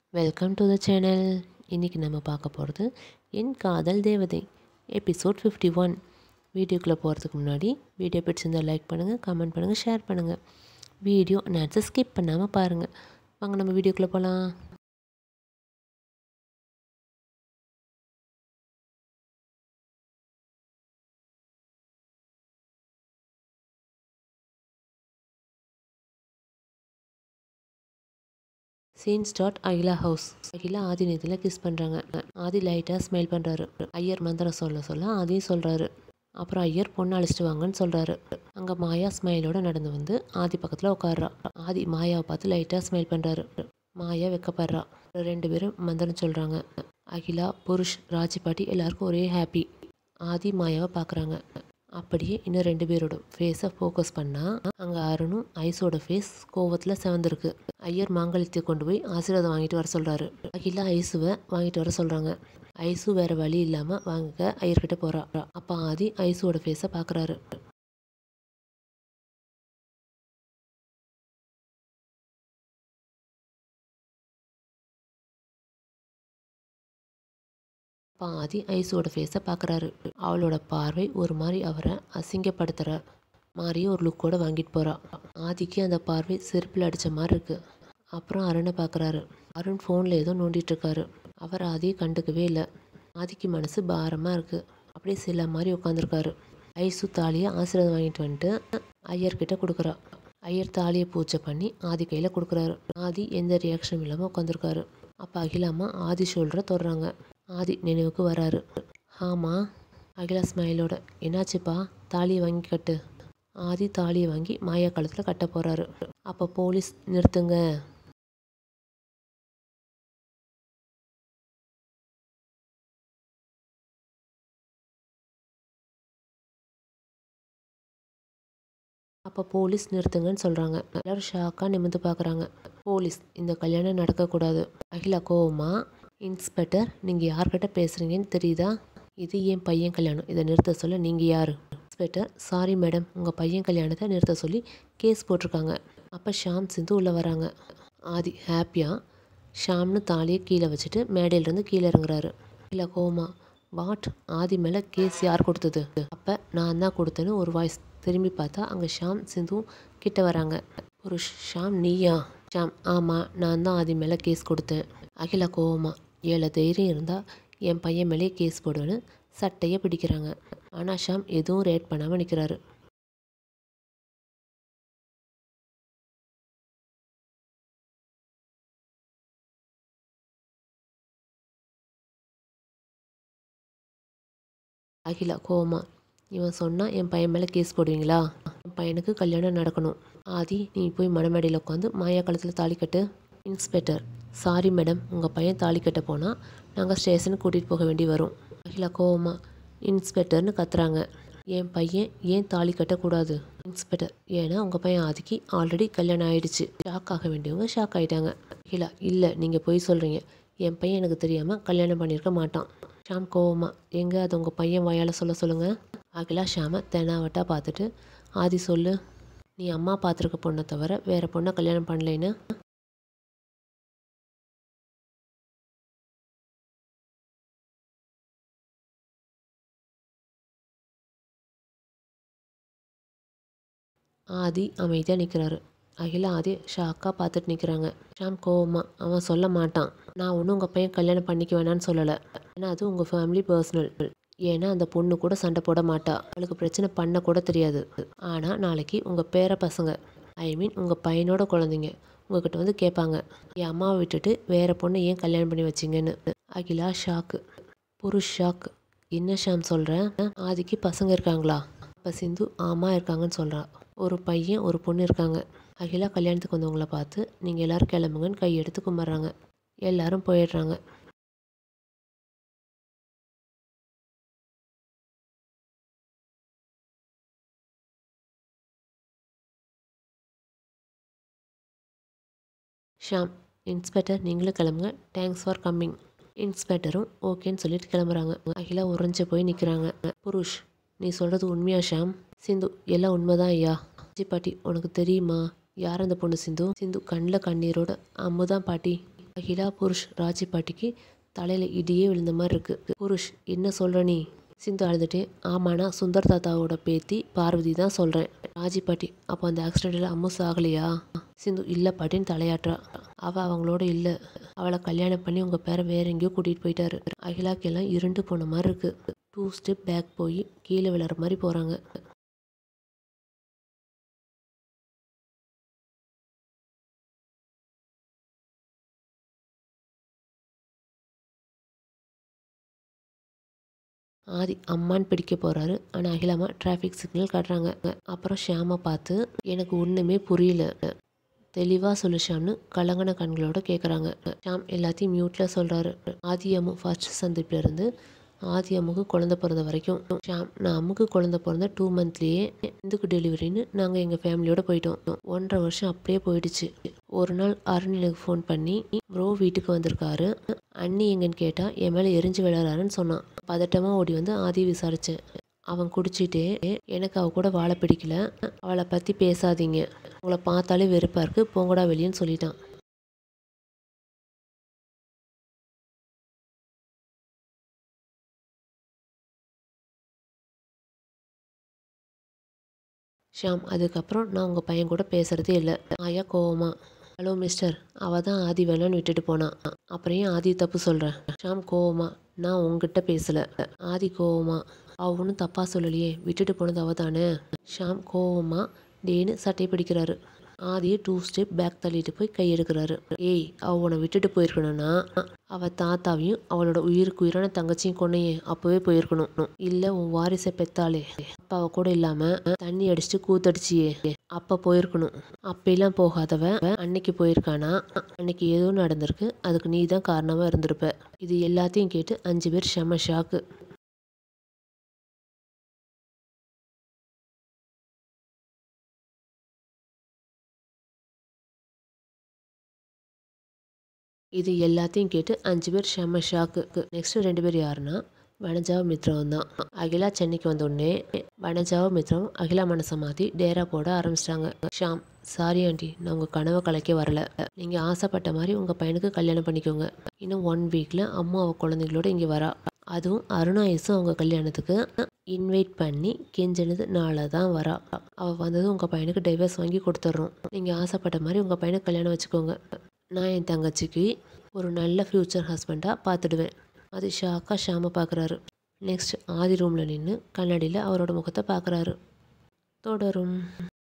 welcome to the channel இன்றைக்கி நம்ம பார்க்க போகிறது என் காதல் தேவதை எபிசோட் ஃபிஃப்டி ஒன் வீடியோக்குள்ளே போகிறதுக்கு முன்னாடி வீடியோ பிடிச்சிருந்தால் லைக் பண்ணுங்கள் கமெண்ட் பண்ணுங்கள் ஷேர் பண்ணுங்கள் வீடியோ நேரத்தை ஸ்கிப் பண்ணாமல் பாருங்கள் வாங்க நம்ம வீடியோக்குள்ளே போகலாம் scene start Akila house Akila Adhi நேரத்தில் கிஸ் பண்ணுறாங்க ஆதி லைட்டாக ஸ்மைல் பண்ணுறாரு ஐயர் மந்திரம் சொல்ல சொல்ல ஆதியும் சொல்கிறாரு அப்புறம் ஐயர் பொண்ணு அழைச்சிட்டு வாங்கன்னு சொல்கிறாரு அங்கே மாயா ஸ்மைலோட நடந்து வந்து ஆதி பக்கத்தில் உட்கார்றா ஆதி மாயாவை பார்த்து லைட்டாக ஸ்மைல் பண்ணுறாரு மாயா வெக்கப்படுறா ரெண்டு பேரும் மந்திரம் சொல்கிறாங்க அகிலா புருஷ் ராஜி பாட்டி எல்லாருக்கும் ஒரே ஹாப்பி ஆதி மாயாவை பார்க்குறாங்க அப்படியே இன்னும் ரெண்டு பேரோட ஃபேஸை ஃபோக்கஸ் பண்ணால் அங்கே அருணும் ஐஸோட ஃபேஸ் கோவத்தில் செவந்திருக்கு ஐயர் மாங்கல்யத்தை கொண்டு போய் ஆசீர்வாதம் வாங்கிட்டு வர சொல்கிறாரு அகிலா ஐஸுவை வாங்கிட்டு வர சொல்கிறாங்க ஐஸு வேறு வழி இல்லாமல் வாங்க ஐயர்கிட்ட போகிறா அப்போ ஆதி ஐஸோட ஃபேஸை பார்க்குறாரு பாதி ஐஸோட ஃபேஸை பார்க்குறாரு அவளோட பார்வை ஒரு மாதிரி அவரை அசிங்கப்படுத்துகிற மாதிரி ஒரு லுக்கோட வாங்கிட்டு போகிறா ஆதிக்கு அந்த பார்வை செருப்பில் அடித்த மாதிரி இருக்குது அப்புறம் அருணை பார்க்குறாரு அருண் ஃபோனில் ஏதோ நோண்டிட்டு இருக்காரு அவர் ஆதியை கண்டுக்கவே இல்லை ஆதிக்கு மனசு பாரமாக இருக்குது அப்படியே சில மாதிரி உட்காந்துருக்காரு ஐசு தாலியை ஆசீர்வாதம் வாங்கிட்டு வந்துட்டு ஐயர்கிட்ட கொடுக்குறா ஐயர் தாலியை பூஜை பண்ணி ஆதி கையில் கொடுக்குறாரு ஆதி எந்த ரியாக்ஷனும் இல்லாமல் உட்காந்துருக்காரு அப்போ அகிலாமா ஆதி ஷோல்டரை தொடுறாங்க ஆதி நினைவுக்கு வராரு ஆமாம் அகிலா ஸ்மைலோட என்னாச்சுப்பா தாலியை வாங்கி கட்டு ஆதி தாலியை வாங்கி மாயா காலத்தில் கட்ட போகிறாரு அப்போ போலீஸ் நிறுத்துங்க அப்போ போலீஸ் நிறுத்துங்கன்னு சொல்கிறாங்க எல்லோரும் ஷாக்காக நிமிந்து பார்க்குறாங்க போலீஸ் இந்த கல்யாணம் நடக்கக்கூடாது அகிலா கோவமா இன்ஸ்பெக்டர் நீங்கள் யார்கிட்ட பேசுகிறீங்கன்னு தெரியுதா இது என் பையன் கல்யாணம் இதை நிறுத்த சொல்ல நீங்கள் யார் இன்ஸ்பெக்டர் சாரி மேடம் உங்கள் பையன் கல்யாணத்தை நிறுத்த சொல்லி கேஸ் போட்டிருக்காங்க அப்போ ஷாம் சிந்து உள்ளே வராங்க ஆதி ஹாப்பியாக ஷாம்னு தாலியை கீழே வச்சுட்டு மேடையிலேருந்து கீழே இறங்குறாரு இல்லை கோமா வாட் ஆதி மேலே கேஸ் யார் கொடுத்தது அப்போ நான் தான் கொடுத்தேன்னு ஒரு வாய்ஸ் திரும்பி பார்த்தா அங்கே ஷாம் சிந்துவும் கிட்ட வராங்க ஒரு ஷாம் நீயா ஷாம் ஆமாம் நான் தான் ஆதி மேலே கேஸ் கொடுத்தேன் அகிலா கோவமா ஏழை தைரியம் இருந்தால் என் பையன் மேலே கேஸ் போடுவேன்னு சட்டையை பிடிக்கிறாங்க ஆனால் ஷாம் எதுவும் ரேட் பண்ணாமல் நிற்கிறாரு அகிலா கோவமா இவன் சொன்னால் என் பையன் மேலே கேஸ் போடுவீங்களா என் பையனுக்கு கல்யாணம் நடக்கணும் ஆதி நீ போய் மணமேடையில் உட்காந்து மாயா காலத்தில் தாலி கட்டு இன்ஸ்பெக்டர் சாரி மேடம் உங்கள் பையன் தாலி கட்ட போனால் நாங்கள் ஸ்டேஷனுக்கு கூட்டிகிட்டு போக வேண்டி வரும் அகிலா கோவமா இன்ஸ்பெக்டர்னு கத்துறாங்க என் பையன் ஏன் தாலி கட்டக்கூடாது இன்ஸ்பெக்டர் ஏன்னா உங்கள் பையன் ஆதிக்கு ஆல்ரெடி கல்யாணம் ஆயிடுச்சு ஷாக் ஆக வேண்டியவங்க ஷாக் ஆகிட்டாங்க அகிலா இல்லை நீங்கள் போய் சொல்கிறீங்க என் பையன் எனக்கு தெரியாமல் கல்யாணம் பண்ணியிருக்க மாட்டான் ஷாம் கோவமா எங்கே அது உங்கள் பையன் வாயால் சொல்ல சொல்லுங்கள் அகிலா ஷாமை தெனாவட்டா பார்த்துட்டு ஆதி சொல்லு நீ அம்மா பார்த்துருக்க பொண்ணை தவிர வேறு பொண்ணை கல்யாணம் பண்ணலைன்னு ஆதி அமைதியாக நிற்கிறாரு அகிலா ஆதி ஷாக்காக பார்த்துட்டு நிற்கிறாங்க ஷாம் கோவமா அவன் சொல்ல மாட்டான் நான் ஒன்றும் உங்கள் பையன் கல்யாணம் பண்ணிக்க வேணான்னு சொல்லலை ஏன்னா அது உங்கள் ஃபேமிலி பர்சனல் ஏன்னா அந்த பொண்ணு கூட சண்டை போட மாட்டா அவளுக்கு பிரச்சனை பண்ண கூட தெரியாது ஆனால் நாளைக்கு உங்கள் பேர பசங்க ஐ மீன் உங்கள் பையனோட குழந்தைங்க உங்ககிட்ட வந்து கேட்பாங்க என் அம்மாவை விட்டுட்டு வேற பொண்ணை ஏன் கல்யாணம் பண்ணி வச்சிங்கன்னு அகிலா ஷாக்கு புருஷ் ஷாக் என்ன ஷாம் சொல்கிறேன் ஆதிக்கு பசங்க இருக்காங்களா அப்போ சிந்து ஆமாம் இருக்காங்கன்னு சொல்கிறா ஒரு பையன் ஒரு பொண்ணு இருக்காங்க அகிலா கல்யாணத்துக்கு வந்தவங்கள பார்த்து நீங்கள் எல்லோரும் கிளம்புங்கன்னு கையெடுத்து கும்பிட்றாங்க எல்லாரும் போயிடுறாங்க ஷாம் இன்ஸ்பெக்டர் நீங்களும் கிளம்புங்க தேங்க்ஸ் ஃபார் கம்மிங் இன்ஸ்பெக்டரும் ஓகேன்னு சொல்லிட்டு கிளம்புறாங்க அகிலா உறைஞ்சு போய் நிற்கிறாங்க புருஷ் நீ சொல்கிறது உண்மையா ஷாம் சிந்து எல்லாம் உண்மைதான் ஐயா ஜி பாட்டி உனக்கு தெரியுமா யார் அந்த பொண்ணு சிந்து சிந்து கண்ணில் கண்ணீரோட அம்முதான் பாட்டி அகிலா புருஷ் ராஜி பாட்டிக்கு தலையில் இடியே விழுந்த மாதிரி இருக்கு புருஷ் என்ன சொல்கிற நீ சிந்து அழுதுட்டே ஆமாண்ணா சுந்தர் தாத்தாவோட பேத்தி பார்வதி தான் சொல்கிறேன் ராஜி பாட்டி அப்போ அந்த ஆக்சிடெண்ட்டில் அம்மு சாகலையா சிந்து இல்லை பாட்டின்னு தலையாட்டுறா அவள் அவங்களோட இல்லை அவளை கல்யாணம் பண்ணி உங்கள் பேரை வேற எங்கேயோ கூட்டிகிட்டு போயிட்டாரு அகிலாக்கு எல்லாம் இருண்டு போன மாதிரி இருக்கு டூ ஸ்டெப் பேக் போய் கீழே விழுற மாதிரி போகிறாங்க ஆதி அம்மான்னு பிடிக்க போகிறாரு ஆனால் அகிலாமா டிராஃபிக் சிக்னல் காட்டுறாங்க அப்புறம் ஷியாமை பார்த்து எனக்கு ஒன்றுமே புரியல தெளிவாக சொல்லு ஷாம்னு கலங்கன கண்களோட கேட்குறாங்க ஷாம் எல்லாத்தையும் மியூட்டில் சொல்கிறாரு ஆதி அம்மு ஃபர்ஸ்ட் சந்திப்பில் இருந்து ஆதி அம்முக்கு குழந்த பிறந்த வரைக்கும் ஷாம் நான் அம்முக்கு குழந்த பிறந்த டூ மந்த்லேயே இந்துக்கு டெலிவரின்னு நாங்கள் எங்கள் ஃபேமிலியோட போயிட்டோம் ஒன்றரை வருஷம் அப்படியே போயிடுச்சு ஒரு நாள் அருண் எனக்கு ஃபோன் பண்ணி ப்ரோ வீட்டுக்கு வந்திருக்காரு அண்ணி எங்கன்னு கேட்டால் என் மேலே எரிஞ்சு விளையாடுறாருன்னு சொன்னான் பதட்டமாக ஓடி வந்து ஆதி விசாரித்தேன் அவன் குடிச்சிட்டே எனக்கு அவ கூட வாழ பிடிக்கல அவளை பற்றி பேசாதீங்க உங்களை பார்த்தாலே வெறுப்பாக இருக்கு போங்கடா வெளியேன்னு சொல்லிட்டான் ஷாம் அதுக்கப்புறம் நான் உங்கள் பையன் கூட பேசுகிறதே இல்லை ஆயா கோவமா ஹலோ மிஸ்டர் அவள் தான் ஆதி வேணான்னு விட்டுட்டு போனான் அப்புறம் ஏன் ஆதி தப்பு சொல்கிறேன் ஷாம் கோவமா நான் உங்ககிட்ட பேசலை ஆதி கோவமா அவ ஒன்றும் தப்பாக சொல்லலையே விட்டுட்டு போனது அவ தானே ஷாம் கோவமா டேன்னு சட்டை பிடிக்கிறாரு ஆதியை டூ ஸ்டெப் பேக் தள்ளிட்டு போய் கை எடுக்கிறாரு ஏய் அவ உன்னை விட்டுட்டு போயிருக்கணும்னா அவ தாத்தாவையும் அவளோட உயிருக்கு உயிரான தங்கச்சியும் கொன்னையே அப்பவே போயிருக்கணும் இல்ல உன் வாரிசை பெத்தாளே அப்பாவை கூட இல்லாம தண்ணி அடிச்சுட்டு கூத்தடிச்சியே அப்ப போயிருக்கணும் அப்பெல்லாம் போகாதவ அன்னைக்கு போயிருக்கானா அன்னைக்கு ஏதோ நடந்திருக்கு அதுக்கு நீ தான் காரணமா இருந்திருப்ப இது எல்லாத்தையும் கேட்டு அஞ்சு பேர் செம ஷாக்கு இது எல்லாத்தையும் கேட்டு அஞ்சு பேர் செம்ம ஷாக்கு நெக்ஸ்ட் ரெண்டு பேர் யாருன்னா வனஜாவும் மித்ராவும் தான் அகிலா சென்னைக்கு வந்த உடனே வனஜாவும் மித்ராவும் அகிலா மனசை மாற்றி டேரா போட ஆரம்பிச்சிட்டாங்க ஷாம் சாரி ஆண்டி நான் உங்கள் கனவை கலைக்க வரல நீங்கள் ஆசைப்பட்ட மாதிரி உங்கள் பையனுக்கு கல்யாணம் பண்ணிக்கோங்க இன்னும் ஒன் வீக்கில் அம்மா அவள் குழந்தைங்களோட இங்கே வரா அதுவும் அருணாயசும் அவங்க கல்யாணத்துக்கு இன்வைட் பண்ணி கெஞ்சினது நாளை தான் வரா அவள் வந்ததும் உங்கள் பையனுக்கு டைவர்ஸ் வாங்கி கொடுத்துட்றோம் நீங்கள் ஆசைப்பட்ட மாதிரி உங்கள் பையனுக்கு கல்யாணம் வச்சுக்கோங்க நான் என் தங்கச்சிக்கு ஒரு நல்ல ஃப்யூச்சர் ஹஸ்பண்டாக பார்த்துடுவேன் அது ஷாக்கா ஷாமை பார்க்குறாரு நெக்ஸ்ட் ஆதி ரூமில் நின்று கண்ணாடியில் அவரோட முகத்தை பார்க்குறாரு தொடரும்